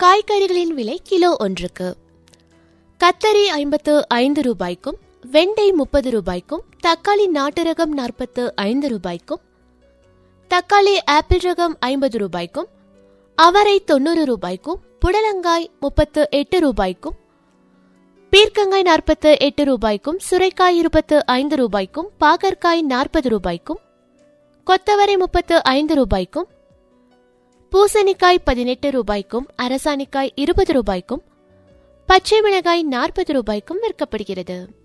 காய்கறிகளின் விலை கிலோ ஒன்றுக்கு கத்தரி ஐம்பத்து ஐந்து ரூபாய்க்கும் வெண்டை முப்பது ரூபாய்க்கும் தக்காளி நாட்டு ரகம் நாற்பத்து ஐந்து ரூபாய்க்கும் தக்காளி ஆப்பிள் ரகம் ஐம்பது ரூபாய்க்கும் அவரை தொண்ணூறு ரூபாய்க்கும் புடலங்காய் முப்பத்து எட்டு ரூபாய்க்கும் பீர்க்கங்காய் நாற்பத்து எட்டு ரூபாய்க்கும் சுரைக்காய் இருபத்து ஐந்து ரூபாய்க்கும் பாகற்காய் நாற்பது ரூபாய்க்கும் கொத்தவரை முப்பத்து ஐந்து ரூபாய்க்கும் பூசணிக்காய் பதினெட்டு ரூபாய்க்கும் அரசாணிக்காய் இருபது ரூபாய்க்கும் பச்சை மிளகாய் நாற்பது ரூபாய்க்கும் விற்கப்படுகிறது